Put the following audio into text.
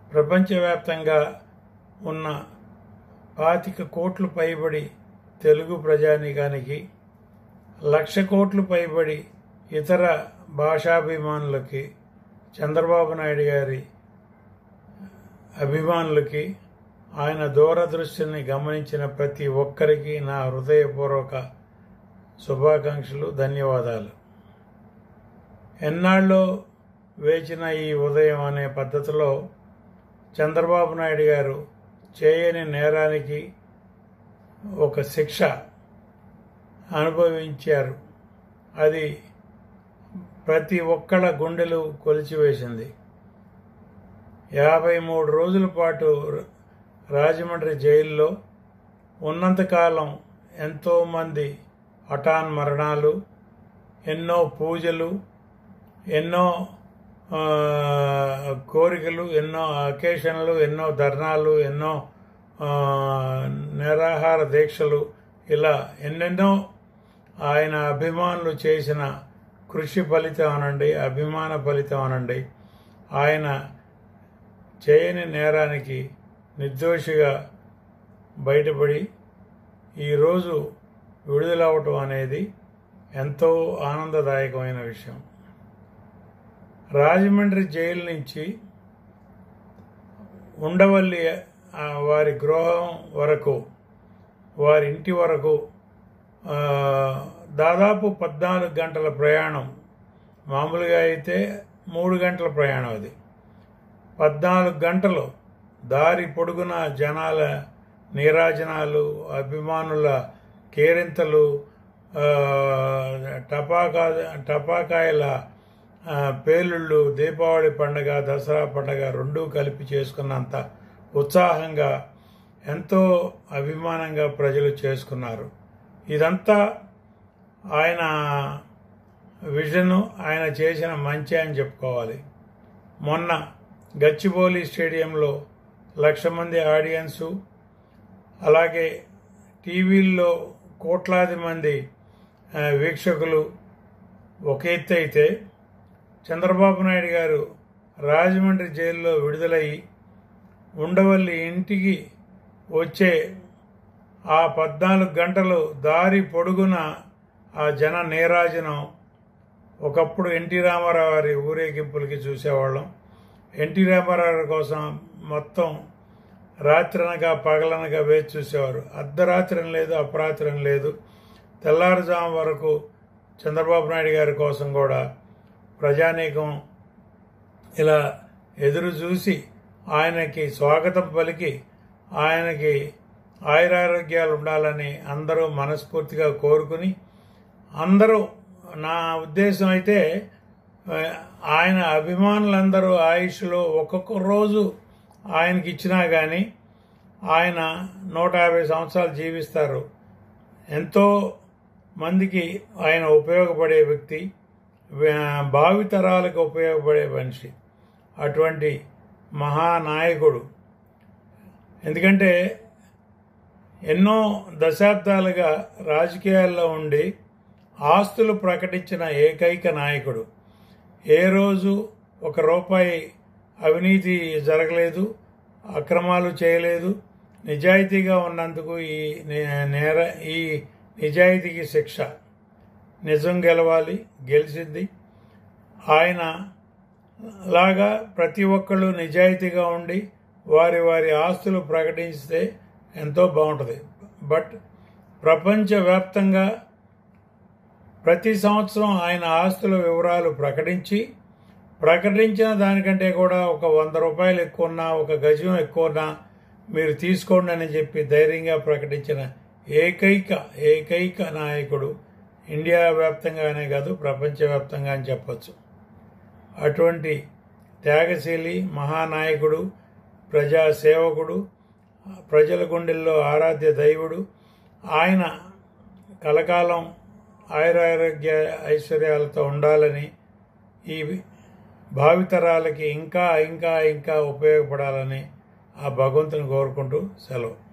ప్రపంచవ్యాప్తంగా ఉన్న పాతిక కోట్లు పైబడి తెలుగు ప్రజానీకానికి లక్ష కోట్లు పైబడి ఇతర భాషాభిమానులకి చంద్రబాబు నాయుడు గారి అభిమానులకి ఆయన దూరదృష్టిని గమనించిన ప్రతి ఒక్కరికి నా హృదయపూర్వక శుభాకాంక్షలు ధన్యవాదాలు ఎన్నాళ్ళో వేచిన ఈ ఉదయం అనే పద్ధతిలో చంద్రబాబు నాయుడు గారు చేయని నేరానికి ఒక శిక్ష అనుభవించారు అది ప్రతి ఒక్కళ్ళ గుండెలు కొలిచివేసింది యాభై మూడు రోజుల పాటు రాజమండ్రి జైల్లో ఉన్నంతకాలం ఎంతోమంది హఠాన్ మరణాలు ఎన్నో పూజలు ఎన్నో ఆ, కోరికలు ఎన్నో అకేషన్లు ఎన్నో ధర్నాలు ఎన్నో ఆ, నిరాహార దీక్షలు ఇలా ఎన్నెన్నో ఆయన అభిమానులు చేసిన కృషి ఫలితం అనండి అభిమాన ఫలితం అనండి ఆయన చేయని నేరానికి నిర్దోషిగా బయటపడి ఈరోజు విడుదలవటం అనేది ఎంతో ఆనందదాయకమైన విషయం రాజమండ్రి జైలు నుంచి ఉండవల్లి ఆ, వారి గృహం వరకు వారి ఇంటి వరకు ఆ, దాదాపు పద్నాలుగు గంటల ప్రయాణం మామూలుగా అయితే మూడు గంటల ప్రయాణం అది పద్నాలుగు గంటలు దారి పొడుగున జనాల నీరాజనాలు అభిమానుల కేరింతలు ఆ, టపాకా టపాకాయల ఆ, పేలుళ్ళు దీపావళి పండుగ దసరా పండుగ రెండూ కలిపి చేసుకున్నంత ఉత్సాహంగా ఎంతో అభిమానంగా ప్రజలు చేసుకున్నారు ఇదంతా ఆయన విజను ఆయన చేసిన మంచి అని చెప్పుకోవాలి మొన్న గచ్చిబౌలి స్టేడియంలో లక్ష మంది ఆడియన్సు అలాగే టీవీల్లో కోట్లాది మంది ఆ, వీక్షకులు ఒక ఎత్తు అయితే చంద్రబాబు నాయుడు గారు రాజమండ్రి జైల్లో విడుదలయ్యి ఉండవల్లి ఇంటికి వచ్చే ఆ పద్నాలుగు గంటలు దారి పొడుగున ఆ జన నీరాజనం ఒకప్పుడు ఎన్టీ రామారావు గారి ఊరేగింపులకి చూసేవాళ్ళం ఎన్టీ రామారావు కోసం మొత్తం రాత్రనగా పగలనగా వేచి చూసేవారు అర్ధరాత్రి లేదు అపరాత్రి లేదు తెల్లారుజాము వరకు చంద్రబాబు నాయుడు గారి కోసం కూడా ప్రజానీకం ఇలా ఎదురు చూసి ఆయనకి స్వాగతం పలికి ఆయనకి ఆయురారోగ్యాలు ఉండాలని అందరూ మనస్ఫూర్తిగా కోరుకుని అందరూ నా ఉద్దేశం అయితే ఆ, ఆయన అభిమానులందరూ ఆయుష్లో ఒక్కొక్క రోజు ఆయనకి ఇచ్చినా కానీ ఆయన నూట యాభై సంవత్సరాలు జీవిస్తారు ఎంతో మందికి ఆయన ఉపయోగపడే వ్యక్తి వా- భావితరాలకు ఉపయోగపడే మనిషి అటువంటి మహానాయకుడు ఎందుకంటే ఎన్నో దశాబ్దాలుగా రాజకీయాల్లో ఉండి ఆస్తులు ప్రకటించిన ఏకైక నాయకుడు ఏ రోజు ఒక రూపాయి అవినీతి జరగలేదు అక్రమాలు చేయలేదు నిజాయితీగా ఉన్నందుకు ఈ నే- నేర ఈ నిజాయితీకి శిక్ష నిజం గెలవాలి గెలిచింది ఆయన లాగా ప్రతి ఒక్కళ్ళు నిజాయితీగా ఉండి వారి వారి ఆస్తులు ప్రకటిస్తే ఎంతో బాగుంటుంది బట్ ప్రపంచవ్యాప్తంగా ప్రతి సంవత్సరం ఆయన ఆస్తుల వివరాలు ప్రకటించి ప్రకటించిన దానికంటే కూడా ఒక వంద రూపాయలు ఎక్కువ ఉన్నా ఒక గజం ఎక్కువ ఉన్నా మీరు తీసుకోండి అని చెప్పి ధైర్యంగా ప్రకటించిన ఏకైక ఏకైక నాయకుడు ఇండియా వ్యాప్తంగానే కాదు ప్రపంచవ్యాప్తంగా అని చెప్పొచ్చు అటువంటి త్యాగశీలి మహానాయకుడు ప్రజా సేవకుడు ప్రజల గుండెల్లో ఆరాధ్య దైవుడు ఆయన కలకాలం ఆయురారోగ్య ఐశ్వర్యాలతో ఉండాలని ఈ భావితరాలకి ఇంకా ఇంకా ఇంకా ఉపయోగపడాలని ఆ భగవంతుని కోరుకుంటూ సెలవు